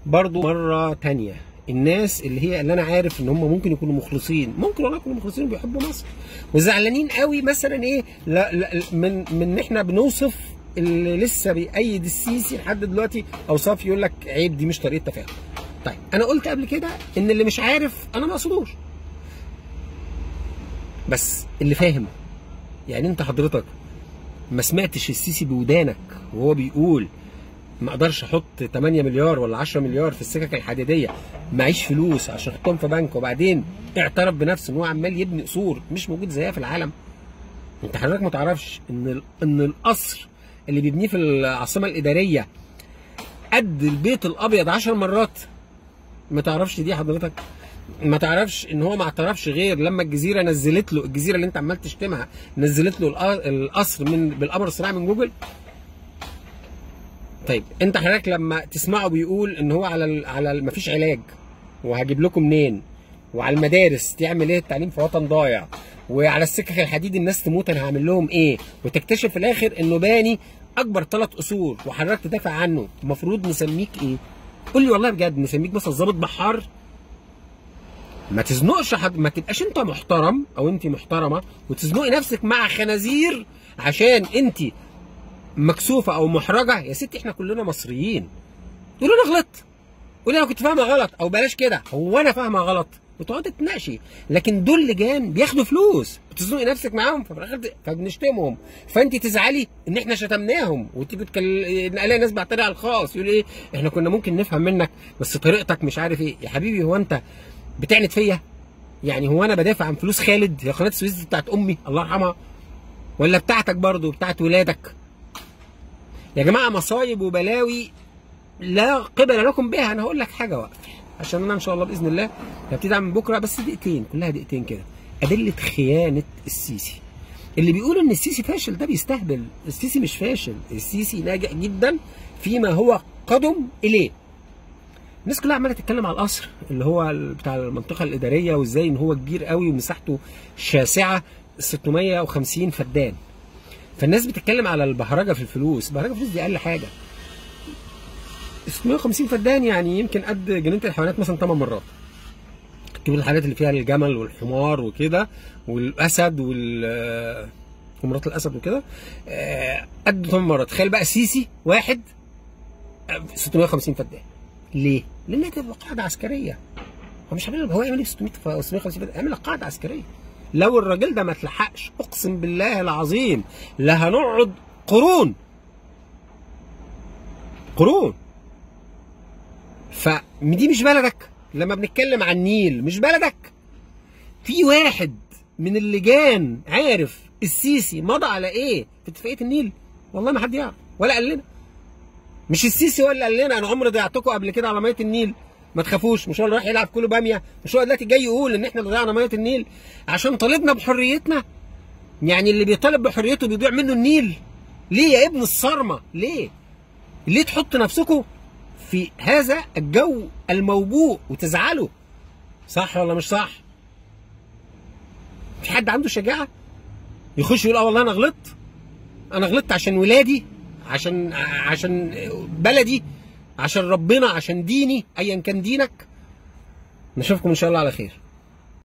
برضو مره تانية الناس اللي هي اللي انا عارف ان هم ممكن يكونوا مخلصين ممكن والله يكونوا مخلصين وبيحبوا مصر وزعلانين قوي مثلا ايه لا لا من من ان احنا بنوصف اللي لسه بيأيد السيسي لحد دلوقتي اوصاف يقول لك عيب دي مش طريقه تفاهم طيب انا قلت قبل كده ان اللي مش عارف انا ما اقصدوش بس اللي فاهم يعني انت حضرتك ما سمعتش السيسي بودانك وهو بيقول ما اقدرش احط 8 مليار ولا 10 مليار في السكك الحديديه معيش فلوس عشان احطهم في بنك وبعدين اعترف بنفسه ان هو عمال يبني قصور مش موجود زيها في العالم انت حضرتك ما تعرفش ان ال- ان القصر اللي بيبنيه في العاصمه الاداريه قد البيت الابيض 10 مرات ما تعرفش دي حضرتك ما تعرفش ان هو ما اعترفش غير لما الجزيره نزلت له الجزيره اللي انت عمال تشتمها نزلت له الق- القصر من بالقمر الصناعي من جوجل طيب انت حضرتك لما تسمعه بيقول ان هو على ال على ال مفيش علاج وهجيب لكم منين وعلى المدارس تعمل ايه التعليم في وطن ضايع وعلى السكك الحديد الناس تموت انا هعمل لهم ايه وتكتشف في الاخر انه باني اكبر ثلاث قصور وحضرتك تدافع عنه المفروض نسميك ايه قول لي والله بجد نسميك مثلا ظابط بحار ما تزنقش حد ما تبقاش انت محترم او انت محترمه وتزنقي نفسك مع خنازير عشان انت مكسوفه او محرجه يا ستي احنا كلنا مصريين تقول انا غلطت قولي انا كنت فاهمه غلط او بلاش كده هو انا فاهمه غلط وتقعدي تناقشي لكن دول لجان بياخدوا فلوس بتزنقي نفسك معاهم ففي الاخر ت- فبنشتمهم فانت تزعلي ان احنا شتمناهم وتيجي تكل... الاقي ناس بعتري على الخاص يقول ايه احنا كنا ممكن نفهم منك بس طريقتك مش عارف ايه يا حبيبي هو انت بتعند فيا يعني هو انا بدافع عن فلوس خالد هي قناه السويس دي بتاعت امي الله يرحمها ولا بتاعتك برضو بتاعت ولادك يا جماعه مصايب وبلاوي لا قبل لكم بها انا هقول لك حاجه وقف عشان انا ان شاء الله باذن الله هبتدي من بكره بس دقيقتين كلها دقيقتين كده ادله خيانه السيسي اللي بيقول ان السيسي فاشل ده بيستهبل السيسي مش فاشل السيسي ناجح جدا فيما هو قدم اليه الناس كلها عماله تتكلم على القصر اللي هو بتاع المنطقه الاداريه وازاي ان هو كبير قوي ومساحته شاسعه 650 فدان فالناس بتتكلم على البهرجه في الفلوس البهرجه في الفلوس دي اقل حاجه 650 فدان يعني يمكن قد جنينه الحيوانات مثلا 8 مرات تجيب الحاجات اللي فيها الجمل والحمار وكده والاسد وال ومرات الاسد وكده آه، قد 8 مرات تخيل بقى سيسي واحد آه، 650 فدان ليه؟ لانها تبقى قاعده عسكريه هو مش هيعمل هو يعمل ايه 600 ف- 650 فدان يعمل لك قاعده عسكريه لو الراجل ده ما اتلحقش اقسم بالله العظيم لا هنقعد قرون قرون فدي مش بلدك لما بنتكلم عن النيل مش بلدك في واحد من اللجان عارف السيسي مضى على ايه في اتفاقيه النيل والله ما حد يعرف ولا قال لنا مش السيسي هو اللي قال لنا انا عمري ضيعتكم قبل كده على ميه النيل ما تخافوش مش هو اللي راح يلعب كله باميه مش هو دلوقتي جاي يقول ان احنا اللي ضيعنا ميه النيل عشان طالبنا بحريتنا يعني اللي بيطالب بحريته بيضيع منه النيل ليه يا ابن الصرمه ليه ليه تحط نفسكم في هذا الجو الموبوء وتزعلوا صح ولا مش صح في حد عنده شجاعه يخش يقول اه والله انا غلطت انا غلطت عشان ولادي عشان عشان بلدي عشان ربنا عشان ديني ايا كان دينك نشوفكم ان شاء الله على خير